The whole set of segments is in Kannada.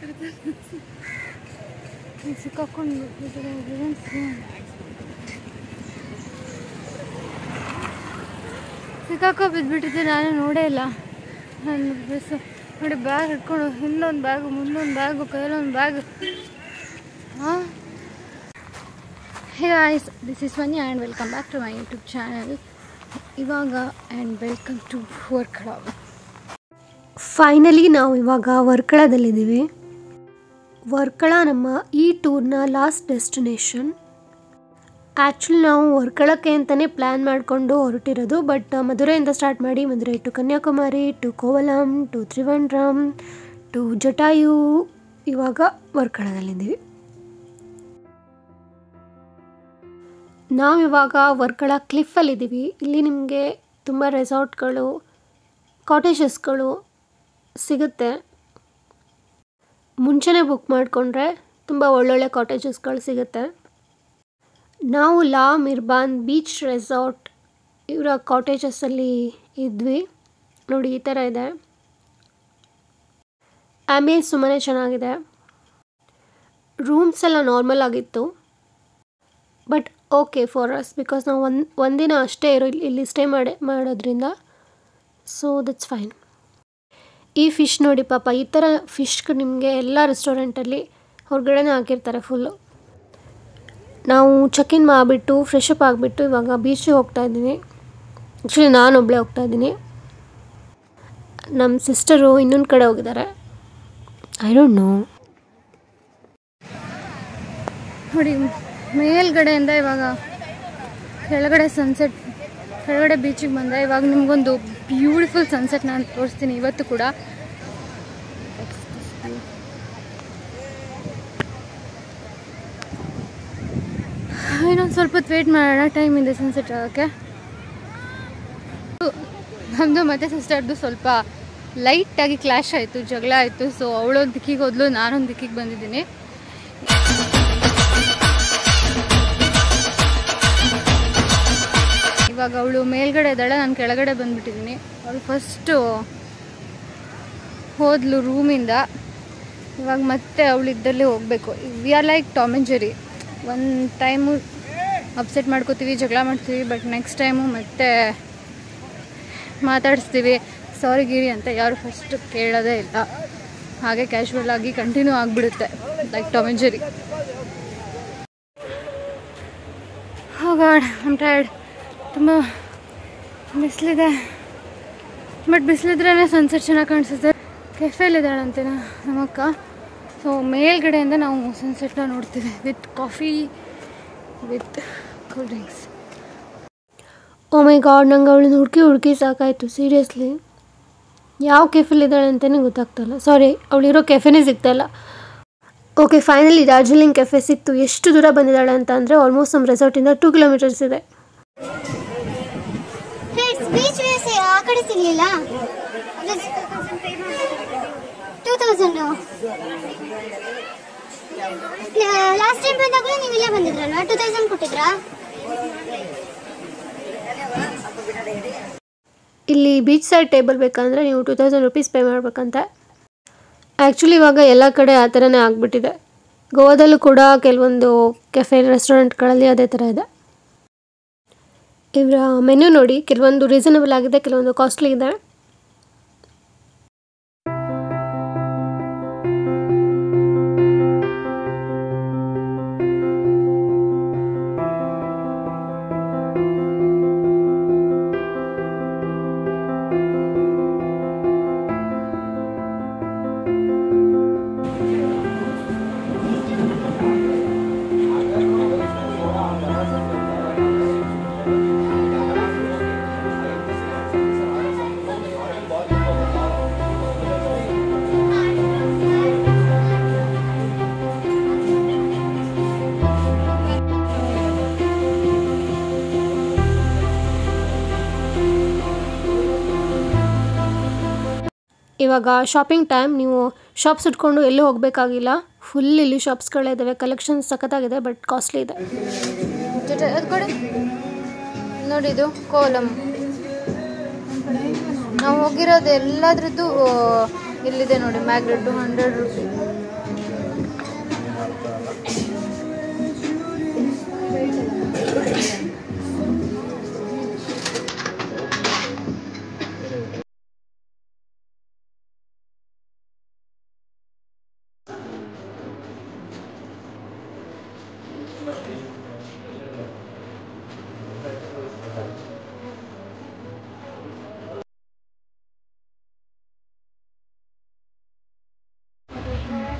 ಸಿಕ್ಕಾಕೊಂಡು ಸಿಕ್ಕಾಕೋ ಬಿದ್ದುಬಿಟ್ಟಿದ್ದೆ ನಾನು ನೋಡೇ ಇಲ್ಲ ನನ್ನ ಡ್ರೆಸ್ಸು ನೋಡಿ ಬ್ಯಾಗ್ ಹಿಡ್ಕೊಂಡು ಹಿಂದೊಂದು ಬ್ಯಾಗು ಮುಂದೊಂದು ಬ್ಯಾಗು ಕೈಲೊಂದು ಬ್ಯಾಗ್ ಹಾಂ hey guys this is Mani and welcome back to my YouTube channel ಇವಾಗ and welcome to Varkala finally ನಾವು ಇವಾಗ ವರ್ಕಳದಲ್ಲಿದ್ದೀವಿ ವರ್ಕಳ ನಮ್ಮ ಈ ಟೂರ್ನ ಲಾಸ್ಟ್ ಡೆಸ್ಟಿನೇಷನ್ ಆ್ಯಕ್ಚುಲಿ ನಾವು ವರ್ಕಳಕ್ಕೆ ಅಂತಲೇ ಪ್ಲ್ಯಾನ್ ಮಾಡಿಕೊಂಡು ಹೊರಟಿರೋದು ಬಟ್ ಮಧುರೆಯಿಂದ ಸ್ಟಾರ್ಟ್ ಮಾಡಿ Madurai to Kanyakumari to Kovalam to Trivandrum to Jatayu ಇವಾಗ ವರ್ಕಳದಲ್ಲಿದ್ದೀವಿ ನಾವಿವಾಗ ವರ್ಕಳ ಕ್ಲಿಫಲ್ಲಿದ್ದೀವಿ ಇಲ್ಲಿ ನಿಮಗೆ ತುಂಬ ರೆಸಾರ್ಟ್ಗಳು ಕಾಟೇಜಸ್ಗಳು ಸಿಗುತ್ತೆ ಮುಂಚೆನೇ ಬುಕ್ ಮಾಡಿಕೊಂಡ್ರೆ ತುಂಬ ಒಳ್ಳೊಳ್ಳೆ ಕಾಟೇಜಸ್ಗಳು ಸಿಗುತ್ತೆ ನಾವು ಲಾ ಮಿರ್ಬಾನ್ ಬೀಚ್ ರೆಸಾರ್ಟ್ ಇವರ ಕಾಟೇಜಸ್ಸಲ್ಲಿ ಇದ್ವಿ ನೋಡಿ ಈ ಥರ ಇದೆ ಆಮೇಲೆ ಸುಮ್ಮನೆ ಚೆನ್ನಾಗಿದೆ ರೂಮ್ಸ್ ಎಲ್ಲ ನಾರ್ಮಲ್ ಆಗಿತ್ತು but okay for us because ನಾವು ಒಂದು ಒಂದಿನ ಅಷ್ಟೇ ಇರೋ ಇಲ್ಲಿ- ಇಲ್ಲಿ ಸ್ಟೇ ಮಾಡಿ ಮಾಡೋದ್ರಿಂದ ಸೊ ದಟ್ಸ್ ಫೈನ್ ಈ ಫಿಶ್ ನೋಡಿ ಪಾಪ ಈ ಥರ ಫಿಶ್ ನಿಮಗೆ ಎಲ್ಲ ರೆಸ್ಟೋರೆಂಟಲ್ಲಿ ಹೊರಗಡೆನೇ ಹಾಕಿರ್ತಾರೆ ಫುಲ್ಲು ನಾವು ಚೆಕ್ ಇನ್ ಮಾಡಿಬಿಟ್ಟು ಫ್ರೆಶ್ ಅಪ್ ಆಗಿಬಿಟ್ಟು ಇವಾಗ ಬೀಚಿಗೆ ಹೋಗ್ತಾ ಇದ್ದೀನಿ ಆ್ಯಕ್ಚುಲಿ ನಾನೊಬ್ಬಳೇ ಹೋಗ್ತಾ ಇದ್ದೀನಿ ನಮ್ಮ ಸಿಸ್ಟರು ಇನ್ನೊಂದು ಕಡೆ ಹೋಗಿದ್ದಾರೆ ಐ ಡೋಂಟ್ ನೋ ನೋಡಿ ಮೇಲ್ಗಡೆಯಿಂದ ಇವಾಗ ಕೆಳಗಡೆ ಸನ್ಸೆಟ್ ಕೆಳಗಡೆ ಬೀಚಿಗೆ ಬಂದೆ ಇವಾಗ ನಿಮಗೊಂದು ಬ್ಯೂಟಿಫುಲ್ ಸನ್ಸೆಟ್ ನಾನು ತೋರಿಸ್ತೀನಿ ಇವತ್ತು ಕೂಡ ಇನ್ನೊಂದು ಸ್ವಲ್ಪ ಹೊತ್ತು ವೇಟ್ ಮಾಡೋಣ ಟೈಮ್ ಇದೆ ಸನ್ಸೆಟ್ ಆಗೋಕ್ಕೆ ನಮ್ಮದು ಮತ್ತೆ ಸಿಸ್ಟರ್ದು ಸ್ವಲ್ಪ ಲೈಟಾಗಿ ಕ್ಲಾಶ್ ಆಯಿತು ಜಗಳ ಆಯಿತು ಸೊ ಅವಳೊಂದು ದಿಕ್ಕಿಗೆ ಹೋದ್ಲು ನಾನೊಂದು ದಿಕ್ಕಿಗೆ ಬಂದಿದ್ದೀನಿ ಇವಾಗ ಅವಳು ಮೇಲ್ಗಡೆ ಇದ್ದಾಳೆ ನಾನು ಕೆಳಗಡೆ ಬಂದ್ಬಿಟ್ಟಿದ್ದೀನಿ ಅವಳು ಫಸ್ಟು ಹೋದ್ಲು ರೂಮಿಂದ ಇವಾಗ ಮತ್ತೆ ಅವಳು ಇದ್ದಲ್ಲೇ ಹೋಗಬೇಕು we are like Tom and Jerry ಒಂದು ಟೈಮು ಅಪ್ಸೆಟ್ ಮಾಡ್ಕೋತೀವಿ ಜಗಳ ಮಾಡ್ತೀವಿ ಬಟ್ ನೆಕ್ಸ್ಟ್ ಟೈಮು ಮತ್ತೆ ಮಾತಾಡಿಸ್ತೀವಿ ಸಾರಿ ಗಿರಿ ಅಂತ ಯಾರು ಫಸ್ಟ್ ಕೇಳೋದೇ ಇಲ್ಲ ಹಾಗೆ ಕ್ಯಾಶುವಲ್ ಆಗಿ ಕಂಟಿನ್ಯೂ ಆಗಿಬಿಡುತ್ತೆ like Tom and Jerry Oh God, I'm tired. ತುಂಬ ಬಿಸಿಲಿದೆ ಬಟ್ ಬಿಸಿಲಿದ್ರೇ ಸನ್ಸೆಟ್ ಚೆನ್ನಾಗಿ ಕಾಣಿಸುತ್ತೆ ಕೆಫೆಲಿದ್ದಾಳಂತೆ ನಮ್ಮಕ್ಕ ಸೊ ಮೇಲ್ಗಡೆಯಿಂದ ನಾವು ಸನ್ಸೆಟ್ನ ನೋಡ್ತೀವಿ with coffee with cool drinks oh my God ನಂಗೆ ಅವಳನ್ನ ಹುಡುಕಿ ಹುಡುಕಿ ಸಾಕಾಯಿತು ಸೀರಿಯಸ್ಲಿ ಯಾವ ಕೆಫೆಲಿದ್ದಾಳೆ ಅಂತಲೇ ಗೊತ್ತಾಗ್ತಾಯಿಲ್ಲ ಸಾರಿ ಅವಳಿರೋ ಕೆಫೆನೇ ಸಿಗ್ತಾಯಿಲ್ಲ ಓಕೆ ಫೈನಲಿ ಡಾರ್ಜಿಲಿಂಗ್ ಕೆಫೆ ಸಿಕ್ತು ಎಷ್ಟು ದೂರ ಬಂದಿದ್ದಾಳೆ ಅಂತ ಅಂದರೆ ಆಲ್ಮೋಸ್ಟ್ ನಮ್ಮ ರೆಸಾರ್ಟಿಂದ ಟೂ ಕಿಲೋಮೀಟರ್ಸ್ ಇದೆ ಬೀಚ್ ವೇಸ್ ಆ ಕಡೆ ಸಿಗ್ಲಿಲ್ಲ ಟೂ ತೌಸಂಡ್ ಲಾಸ್ಟ್ ಟೈಮ್ ಬಂದಾಗಲೂ ನೀವು ಇಲ್ಲೇ ಬಂದಿದ್ರಲ್ವಾ ಟೂ ತೌಸಂಡ್ ಕೊಟ್ಟಿದ್ರಾ ಇಲ್ಲಿ ಬೀಚ್ ಸೈಡ್ ಟೇಬಲ್ ಬೇಕಂದರೆ ನೀವು ಟೂ ತೌಸಂಡ್ ರುಪೀಸ್ ಪೇ ಮಾಡಬೇಕಂತೆ ಆ್ಯಕ್ಚುಲಿ ಇವಾಗ ಎಲ್ಲ ಕಡೆ ಆ ಥರನೇ ಆಗಿಬಿಟ್ಟಿದೆ ಗೋವಾದಲ್ಲೂ ಕೂಡ ಕೆಲವೊಂದು ಕೆಫೆ ರೆಸ್ಟೋರೆಂಟ್ಗಳಲ್ಲಿ ಅದೇ ಥರ ಇದೆ ಇವರ ಮೆನ್ಯೂ ನೋಡಿ ಕೆಲವೊಂದು ರೀಸನಬಲ್ ಆಗಿದೆ ಕೆಲವೊಂದು ಕಾಸ್ಟ್ಲಿ ಇದೆ ಇವಾಗ ಶಾಪಿಂಗ್ ಟೈಮ್ ನೀವು ಶಾಪ್ಸ್ ಇಟ್ಕೊಂಡು ಎಲ್ಲೂ ಹೋಗಬೇಕಾಗಿಲ್ಲ ಫುಲ್ ಇಲ್ಲಿ ಶಾಪ್ಸ್ಗಳಿದ್ದಾವೆ ಕಲೆಕ್ಷನ್ಸ್ ಸಖತ್ತಾಗಿದೆ ಬಟ್ ಕಾಸ್ಟ್ಲಿ ಇದೆ ಜೊತೆ ಅದು ಕೊಡಿ ನೋಡಿ ಇದು ಕೋಲಮ್ ನಾವು ಹೋಗಿರೋದು ಎಲ್ಲದ್ರದ್ದು ಇಲ್ಲಿದೆ ನೋಡಿ ಮ್ಯಾಗ್ರೆಟ್ಟು ಹಂಡ್ರೆಡ್ ರುಪಿ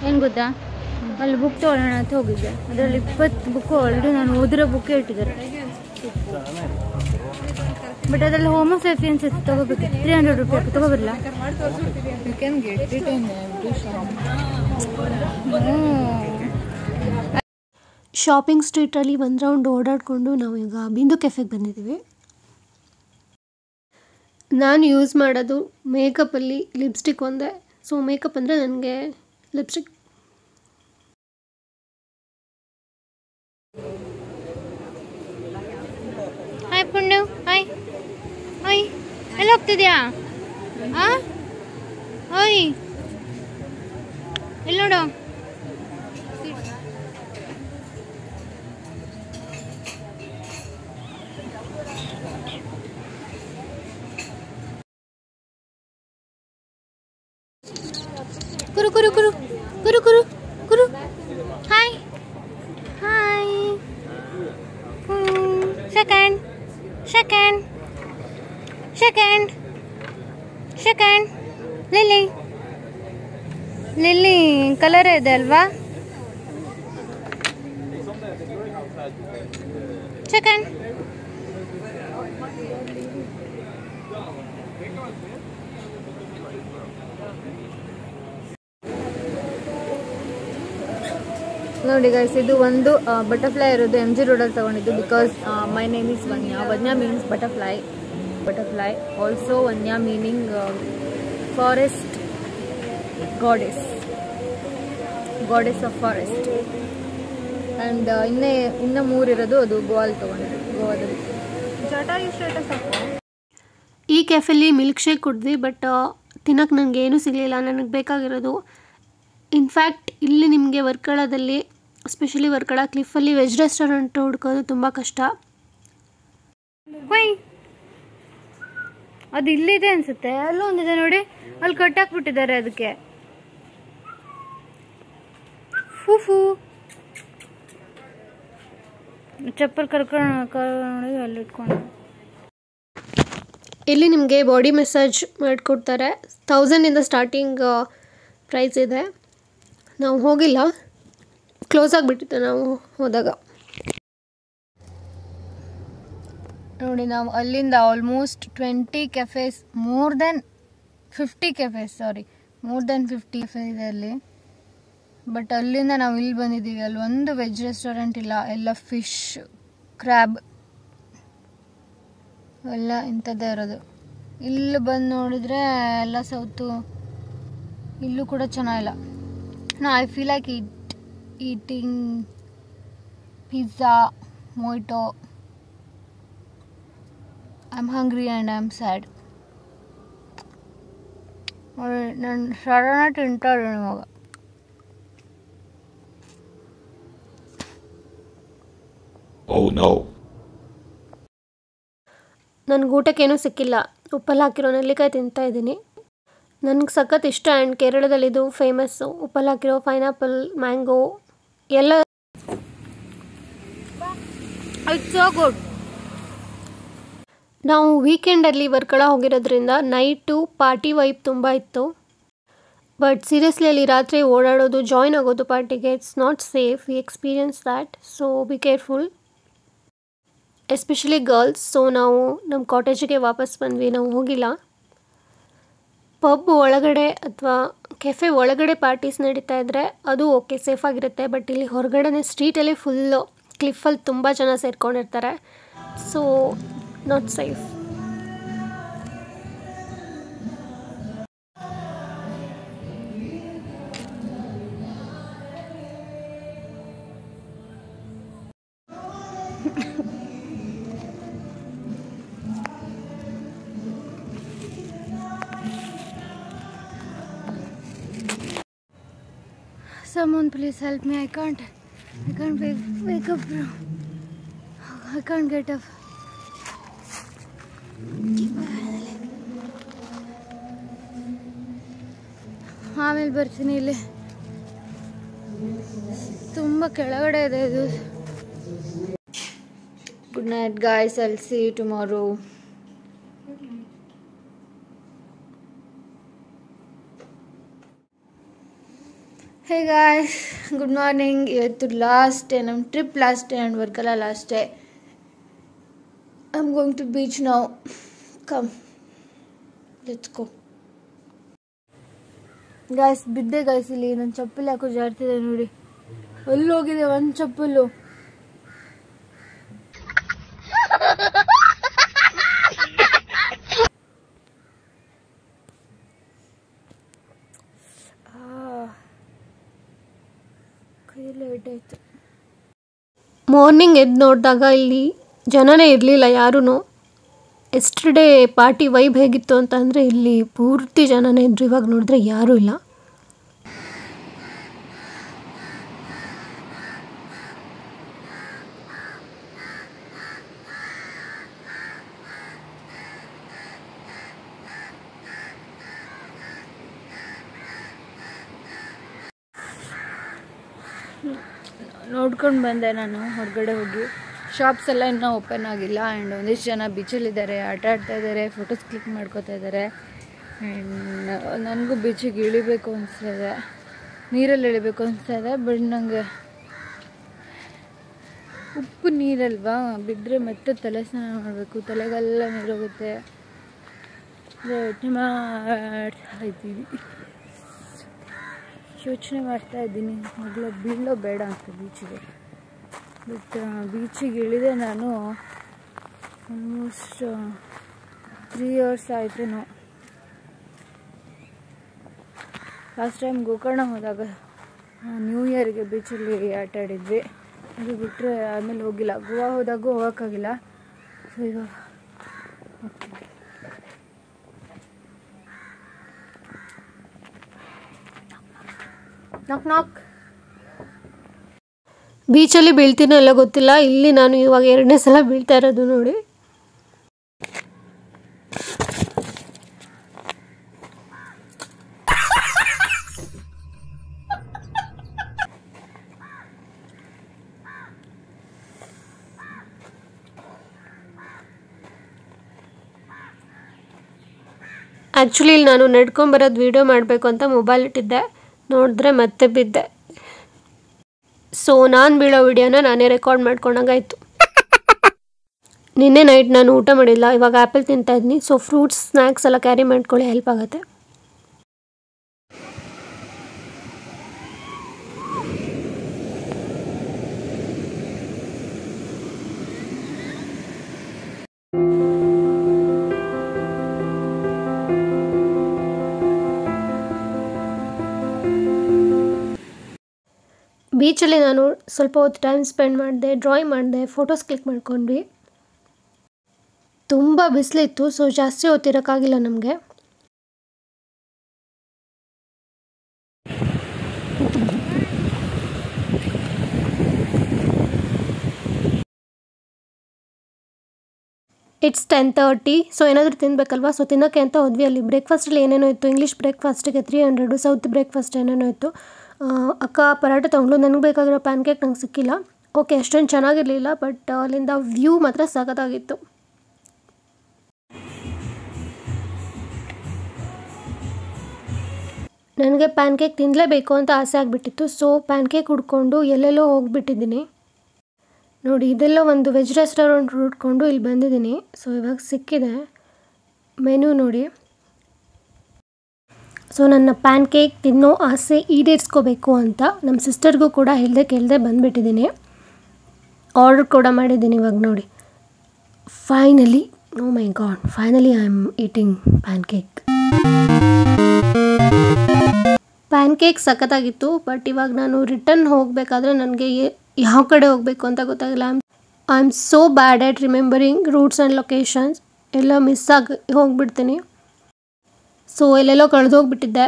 ಏನು ಗೊತ್ತಾ ಅಲ್ಲಿ ಬುಕ್ ತೊಗೊಳ್ಳೋಣ ಅಂತ ಹೋಗಿದ್ದೆ ಅದರಲ್ಲಿ ಇಪ್ಪತ್ತು ಬುಕ್ಕು ಆಲ್ರೆಡಿ ನಾನು ಓದಿರೋ ಬುಕ್ಕೇ ಇಟ್ಟಿದ್ದಾರೆ ಬಟ್ ಅದರಲ್ಲಿ ಹೋಮೋಸೆಫಿಯನ್ಸ್ ಇತ್ತು ತಗೋಬೇಕು ತ್ರೀ ಹಂಡ್ರೆಡ್ ರುಪಿ ತಗೋಬರಲ್ಲ You can get it in every shop. Shopping ಸ್ಟ್ರೀಟಲ್ಲಿ ಒಂದು ರೌಂಡ್ ಓಡಾಡಿಕೊಂಡು ನಾವು ಈಗ ಬಿಂದು ಕೆಫೆಗೆ ಬಂದಿದ್ದೀವಿ ನಾನು ಯೂಸ್ ಮಾಡೋದು ಮೇಕಪ್ಪಲ್ಲಿ ಲಿಪ್ಸ್ಟಿಕ್ ಒಂದೇ ಸೊ ಮೇಕಪ್ ಅಂದರೆ ನನಗೆ ಲಿಪ್ಸ್ಟಿಕ್ ಹಾಯ್ ಪುಣ್ಣು ಹಾಯ್ ಹಾಯ್ ಎಲ್ಲಿ ಹೋಗ್ತಿದ್ಯಾ ಆ ಓಯ್ ಇಲ್ಲಿ ನೋಡು ಕುರು ಕುರು ಕುರು ಕುರು ಕುರು ಕುರು hi hi second second second second lily lily colour ಇದೆ ಅಲ್ವಾ ಸೆಕೆಂಡ್ ನೋಡಿ ಗೈಸ್ ಇದು ಒಂದು ಬಟರ್ಫ್ಲೈ ಇರೋದು ಎಮ್ ಜಿ ರೋಡಲ್ಲಿ ತಗೊಂಡಿದ್ದು because my name is Vanya Vanya means butterfly butterfly also Vanya meaning forest goddess goddess of forest and ಇನ್ನೇ ಇನ್ನೂ ಮೂರಿರೋದು ಅದು ಗೋವಾಲ್ ತಗೊಂಡಿದ್ದು ಗೋವಾದಲ್ಲಿ ಈ ಕೆಫೆಲಿ ಮಿಲ್ಕ್ ಶೇಕ್ ಕುಡಿದ್ವಿ ಬಟ್ ತಿನ್ನೋಕ್ಕೆ ನನಗೆ ಏನೂ ಸಿಗಲಿಲ್ಲ ನನಗೆ ಬೇಕಾಗಿರೋದು ಇನ್ಫ್ಯಾಕ್ಟ್ ಇಲ್ಲಿ ನಿಮಗೆ ವರ್ಕಳದಲ್ಲಿ ಎಸ್ಪೆಷಲಿ ವರ್ಕಳ ಕ್ಲಿಫಲ್ಲಿ ವೆಜ್ ರೆಸ್ಟೋರೆಂಟ್ ಹುಡ್ಕೋದು ತುಂಬ ಕಷ್ಟ ಹೊಯ್ ಅದು ಇಲ್ಲಿದೆ ಅನ್ಸುತ್ತೆ ಅಲ್ಲೂ ಒಂದಿದೆ ನೋಡಿ ಅಲ್ಲಿ ಕಟ್ಟಾಕ್ಬಿಟ್ಟಿದ್ದಾರೆ ಅದಕ್ಕೆ ಫೂ ಚಪ್ಪಲ್ ಕರ್ಕೊಂಡು ಕರ್ಕೊಂಡು ಅಲ್ಲಿ ಇಟ್ಕೊಂಡು ಇಲ್ಲಿ ನಿಮಗೆ ಬಾಡಿ ಮಸಾಜ್ ಮಾಡಿಕೊಡ್ತಾರೆ ತೌಸಂಡಿಂದ ಸ್ಟಾರ್ಟಿಂಗ್ ಪ್ರೈಸ್ ಇದೆ ನಾವು ಹೋಗಿಲ್ಲ ಕ್ಲೋಸ್ ಆಗಿಬಿಟ್ಟಿತ್ತು ನಾವು ಹೋದಾಗ ನೋಡಿ ನಾವು ಅಲ್ಲಿಂದ almost twenty cafes more than fifty cafes sorry more than fifty cafe ಇದೆ ಅಲ್ಲಿ ಬಟ್ ಅಲ್ಲಿಂದ ನಾವು ಇಲ್ಲಿ ಬಂದಿದ್ದೀವಿ ಅಲ್ಲಿ ಒಂದು ವೆಜ್ ರೆಸ್ಟೋರೆಂಟ್ ಇಲ್ಲ ಎಲ್ಲ ಫಿಶ್ ಕ್ರ್ಯಾಬ್ ಎಲ್ಲ ಇಂಥದ್ದೇ ಇರೋದು ಇಲ್ಲಿ ಬಂದು ನೋಡಿದರೆ ಎಲ್ಲ ಸೌತು ಇಲ್ಲೂ ಕೂಡ ಚೆನ್ನಾಗಿಲ್ಲ ನಾ I feel like eat eating pizza mojito I am hungry and I am sad ನೋಡಿ ನಾನು ಸಡನ್ನ ತಿಂತಾ ಇದ್ದೀನಿ ಇವಾಗ Oh no. ನನಗೆ ಊಟಕ್ಕೇನೂ ಸಿಕ್ಕಿಲ್ಲ ಉಪ್ಪಲ್ಲಿ ಹಾಕಿರೋ ನೆಲ್ಲಿಕಾಯಿ ತಿಂತಾ ಇದ್ದೀನಿ ನನಗೆ ಸಖತ್ ಇಷ್ಟ ಆ್ಯಂಡ್ ಕೇರಳದಲ್ಲಿ ಇದು ಫೇಮಸ್ಸು ಉಪ್ಪಲ್ಲಿ ಹಾಕಿರೋ ಪೈನಾಪಲ್ ಮ್ಯಾಂಗೋ ಎಲ್ಲ ಇಟ್ಸ್ ಸೋ ಗುಡ್ ನಾವು ವೀಕೆಂಡಲ್ಲಿ ವರ್ಕಳ ಹೋಗಿರೋದ್ರಿಂದ ನೈಟು ಪಾರ್ಟಿ ವೈಬ್ ತುಂಬ ಇತ್ತು ಬಟ್ ಸೀರಿಯಸ್ಲಿ ಅಲ್ಲಿ ರಾತ್ರಿ ಓಡಾಡೋದು ಜಾಯ್ನ್ ಆಗೋದು ಪಾರ್ಟಿಗೆ it's not safe we experience that so be careful especially girls so ನಾವು ನಮ್ಮ ಕಾಟೇಜಿಗೆ ವಾಪಸ್ ಬಂದ್ವಿ ನಾವು ಹೋಗಿಲ್ಲ ಪಬ್ ಒಳಗಡೆ ಅಥವಾ ಕೆಫೆ ಒಳಗಡೆ ಪಾರ್ಟೀಸ್ ನಡೀತಾ ಇದ್ದರೆ ಅದು ಓಕೆ ಸೇಫ್ ಆಗಿರುತ್ತೆ ಬಟ್ ಇಲ್ಲಿ ಹೊರಗಡೆನೆ ಸ್ಟ್ರೀಟಲ್ಲಿ ಫುಲ್ಲು ಕ್ಲಿಫಲ್ಲಿ ತುಂಬ ಜನ ಸೇರ್ಕೊಂಡಿರ್ತಾರೆ so not safe Someone please help me. I can't. I can't wake, wake up, bro. I can't get up. ಆಮೇಲೆ ಬರ್ತೀನಿ ಇಲ್ಲಿ ತುಂಬ ಕೆಳಗಡೆ ಇದೆ ಇದು good night guys I'll see tomorrow hey guys good morning ಇವತ್ತು ಲಾಸ್ಟ್ ಡೇ ನಮ್ಮ trip last day and Varkala last day I am going to beach ನಾವು ಕಮ್ ಲೆಟ್ಸ್ ಗೋ ಗಾಯ್ಸ್ ಬಿದ್ದೆ ಗಾಯ್ಸ್ ಇಲ್ಲಿ ನನ್ನ ಚಪ್ಪಲಿ ಯಾಕೋ ಜಾರ್ತಿದೆ ನೋಡಿ ಅಲ್ಲಿ ಹೋಗಿದೆ ಒಂದು ಚಪ್ಪಲು ಕೈಯಲ್ಲಿ ಏಟಾಯ್ತು ಮಾರ್ನಿಂಗ್ ಎದ್ದು ನೋಡಿದಾಗ ಇಲ್ಲಿ ಜನನೇ ಇರಲಿಲ್ಲ ಯಾರೂ ಎಸ್ಟರ್ಡೇ ಪಾರ್ಟಿ ವೈಬ್ ಹೇಗಿತ್ತು ಅಂತ ಅಂದರೆ ಇಲ್ಲಿ ಪೂರ್ತಿ ಜನನೇ ಇದ್ರು ಇವಾಗ ನೋಡಿದ್ರೆ ಯಾರೂ ಇಲ್ಲ ನೋಡ್ಕೊಂಡು ಬಂದೆ ನಾನು ಹೊರಗಡೆ ಹೋಗಿ ಶಾಪ್ಸ್ ಎಲ್ಲ ಇನ್ನೂ ಓಪನ್ ಆಗಿಲ್ಲ ಆ್ಯಂಡ್ ಒಂದಿಷ್ಟು ಜನ ಬೀಚಲ್ಲಿದ್ದಾರೆ ಆಟ ಆಡ್ತಾ ಇದ್ದಾರೆ ಫೋಟೋಸ್ ಕ್ಲಿಕ್ ಮಾಡ್ಕೋತಾ ಇದ್ದಾರೆ ಆ್ಯಂಡ್ ನನಗೂ ಬೀಚಿಗೆ ಇಳಿಬೇಕು ಅನಿಸ್ತಾ ಇದೆ ನೀರಲ್ಲಿ ಇಳಿಬೇಕು ಅನಿಸ್ತಾ ಇದೆ ಬಟ್ ನನಗೆ ಉಪ್ಪು ನೀರಲ್ವಾ ಬಿದ್ದರೆ ಮತ್ತೆ ತಲೆ ಸ್ನಾನ ಮಾಡಬೇಕು ತಲೆಗೆಲ್ಲ ನೀರೋಗುತ್ತೆ ಯೋಚನೆ ಮಾಡ್ತಾ ಇದ್ದೀವಿ ಯೋಚನೆ ಮಾಡ್ತಾ ಇದ್ದೀನಿ ಮೊದಲು ಬೀಳೋ ಬೇಡ ಅಂತ ಬೀಚಿಗೆ ಬಟ್ ಬೀಚಿಗೆ ಇಳಿದೆ ನಾನು ಆಲ್ಮೋಸ್ಟ್ ತ್ರೀ ಇಯರ್ಸ್ ಆಯ್ತೇನೋ ಲಾಸ್ಟ್ ಟೈಮ್ ಗೋಕರ್ಣ ಹೋದಾಗ ನ್ಯೂ ಇಯರ್ಗೆ ಬೀಚಲ್ಲಿ ಆಟ ಆಡಿದ್ವಿ ಅದು ಬಿಟ್ಟರೆ ಆಮೇಲೆ ಹೋಗಿಲ್ಲ ಗೋವಾ ಹೋದಾಗೂ ಹೋಗೋಕ್ಕಾಗಿಲ್ಲ ಸೊ ಇವಾಗ ಹೋಗ್ತೀವಿ ನಾಕ್ ನಾಕ್ ಬೀಚಲ್ಲಿ ಬೀಳ್ತೀನೋ ಎಲ್ಲ ಗೊತ್ತಿಲ್ಲ ಇಲ್ಲಿ ನಾನು ಇವಾಗ ಎರಡನೇ ಸಲ ಬೀಳ್ತಾ ಇರೋದು ನೋಡಿ ಆ್ಯಕ್ಚುಲಿ ಇಲ್ಲಿ ನಾನು ನಡ್ಕೊಂಬರೋದು ವೀಡಿಯೋ ಮಾಡಬೇಕು ಅಂತ ಮೊಬೈಲ್ ಇಟ್ಟಿದ್ದೆ ನೋಡಿದ್ರೆ ಮತ್ತೆ ಬಿದ್ದೆ ಸೊ ನಾನು ಬೀಳೋ ವಿಡಿಯೋನ ನಾನೇ ರೆಕಾರ್ಡ್ ಮಾಡ್ಕೊಂಡಂಗಾಯ್ತು ನಿನ್ನೆ ನೈಟ್ ನಾನು ಊಟ ಮಾಡಿಲ್ಲ ಇವಾಗ ಆ್ಯಪಲ್ ತಿಂತಾ ಇದ್ದೀನಿ ಸೊ ಫ್ರೂಟ್ಸ್ ಸ್ನ್ಯಾಕ್ಸ್ ಎಲ್ಲ ಕ್ಯಾರಿ ಮಾಡ್ಕೊಳ್ಳಿ ಹೆಲ್ಪ್ ಆಗುತ್ತೆ ಬೀಚಲ್ಲಿ ನಾನು ಸ್ವಲ್ಪ ಹೊತ್ತು ಟೈಮ್ ಸ್ಪೆಂಡ್ ಮಾಡಿದೆ ಡ್ರಾಯಿಂಗ್ ಮಾಡಿದೆ ಫೋಟೋಸ್ ಕ್ಲಿಕ್ ಮಾಡ್ಕೊಂಡ್ವಿ ತುಂಬ ಬಿಸಿಲಿತ್ತು ಸೊ ಜಾಸ್ತಿ ಹೊತ್ತಿರೋಕ್ಕಾಗಿಲ್ಲ ನಮಗೆ ಇಟ್ಸ್ ಟೆನ್ ತರ್ಟಿ ಸೊ ಏನಾದರೂ ತಿನ್ನಬೇಕಲ್ವಾ ಸೊ ತಿನ್ನೋಕ್ಕೆ ಅಂತ ಹೋದ್ವಿ ಅಲ್ಲಿ ಬ್ರೇಕ್ಫಾಸ್ಟಲ್ಲಿ ಏನೇನೋ ಇತ್ತು ಇಂಗ್ಲೀಷ್ ಬ್ರೇಕ್ಫಾಸ್ಟಿಗೆ ತ್ರೀ ಹಂಡ್ರೆಡು ಸೌತ್ ಬ್ರೇಕ್ಫಾಸ್ಟ್ ಏನೇನೋ ಇತ್ತು ಆ, ಅಕ್ಕ ಪರಾಟ ತೊಗೊಂಡು ನನಗೆ ಬೇಕಾಗಿರೋ ಪ್ಯಾನ್ಕೇಕ್ ನಂಗೆ ಸಿಕ್ಕಿಲ್ಲ ಓಕೆ ಅಷ್ಟೊಂದು ಚೆನ್ನಾಗಿರಲಿಲ್ಲ ಬಟ್ ಅಲ್ಲಿಂದ ವ್ಯೂ ಮಾತ್ರ ಸಖತ್ತಾಗಿತ್ತು ನನಗೆ ಪ್ಯಾನ್ಕೇಕ್ ತಿನ್ನಲೇಬೇಕು ಅಂತ ಆಸೆ ಆಗಿಬಿಟ್ಟಿತ್ತು ಸೊ ಪ್ಯಾನ್ಕೇಕ್ ಹುಡ್ಕೊಂಡು ಎಲ್ಲೆಲ್ಲೋ ಹೋಗ್ಬಿಟ್ಟಿದ್ದೀನಿ ನೋಡಿ ಇದೆಲ್ಲ ಒಂದು ವೆಜ್ ರೆಸ್ಟೋರೆಂಟ್ ಹುಡ್ಕೊಂಡು ಇಲ್ಲಿ ಬಂದಿದ್ದೀನಿ ಸೊ ಇವಾಗ ಸಿಕ್ಕಿದೆ ಮೆನು ನೋಡಿ ಸೊ ನನ್ನ ಪ್ಯಾನ್ ಕೇಕ್ ತಿನ್ನೋ ಆಸೆ ಈಡೇರಿಸ್ಕೋಬೇಕು ಅಂತ ನಮ್ಮ ಸಿಸ್ಟರ್ಗೂ ಕೂಡ ಹೇಳ್ದೆ ಕೇಳದೆ ಬಂದುಬಿಟ್ಟಿದ್ದೀನಿ ಆರ್ಡರ್ ಕೂಡ ಮಾಡಿದ್ದೀನಿ ಇವಾಗ ನೋಡಿ finally no my god finally I am eating pancake pancake ಸಖತ್ತಾಗಿತ್ತು ಬಟ್ ಇವಾಗ ನಾನು ರಿಟರ್ನ್ ಹೋಗಬೇಕಾದ್ರೆ ನನಗೆ ಯಾವ ಕಡೆ ಹೋಗಬೇಕು ಅಂತ ಗೊತ್ತಾಗಿಲ್ಲ I am so bad at remembering routes and locations ಎಲ್ಲ ಮಿಸ್ ಆಗಿ ಹೋಗ್ಬಿಡ್ತೀನಿ ಸೊ ಎಲ್ಲೆಲ್ಲೋ ಕಳೆದೋಗ್ಬಿಟ್ಟಿದ್ದೆ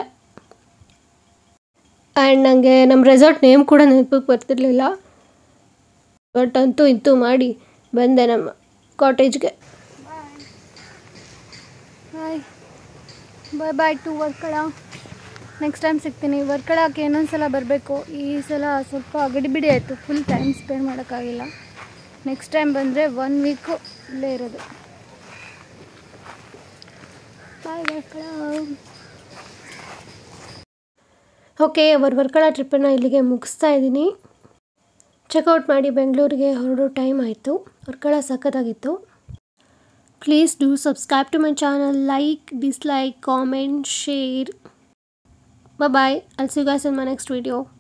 ಆ್ಯಂಡ್ ನನಗೆ ನಮ್ಮ ರೆಸಾರ್ಟ್ ನೇಮ್ ಕೂಡ ನೆನಪಿಗೆ ಬರ್ತಿರ್ಲಿಲ್ಲ ಬಟ್ ಅಂತೂ ಇಂತೂ ಮಾಡಿ ಬಂದೆ ನಮ್ಮ ಕಾಟೇಜ್ಗೆ bye bye bye to Varkala next time ಸಿಗ್ತೀನಿ ವರ್ಕಳಕ್ಕೆ ಇನ್ನೊಂದು ಸಲ ಬರಬೇಕು ಈ ಸಲ ಸ್ವಲ್ಪ ಗಡಿಬಿಡಿ ಆಯಿತು ಫುಲ್ ಟೈಮ್ ಸ್ಪೆಂಡ್ ಮಾಡೋಕ್ಕಾಗಿಲ್ಲ ನೆಕ್ಸ್ಟ್ ಟೈಮ್ ಬಂದರೆ ಒನ್ ವೀಕು ಇಲ್ಲೇ ಇರೋದು ಬಾಯ್ ವರ್ಕಳ ಓಕೆ ಅವರ ವರ್ಕಳ ಟ್ರಿಪ್ಪನ್ನು ಇಲ್ಲಿಗೆ ಮುಗಿಸ್ತಾ ಇದ್ದೀನಿ ಚೆಕ್ಔಟ್ ಮಾಡಿ ಬೆಂಗಳೂರಿಗೆ ಹೊರಡೋ ಟೈಮ್ ಆಯಿತು ವರ್ಕಳ ಸಖತ್ತಾಗಿತ್ತು please do subscribe to my channel like dislike comment share bye I'll see you guys in my next video